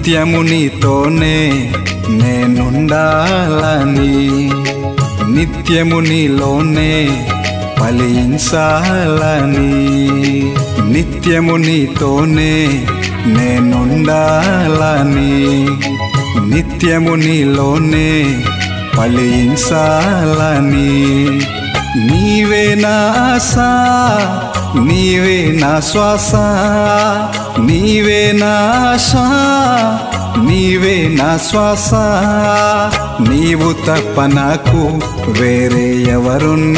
నిత్యము నీతోనే నేనుండాలని నిత్యము నీలోనే ఫలించాలని నిత్యము నీతోనే నేనుండాలని నిత్యము నీలోనే ఫలించాలని నీవే నా ఆశ నీవే నా శ్వాస నీవే నా ఆశ నీవే నా శ్వాస నీవు తప్ప నాకు వేరే ఎవరున్నారు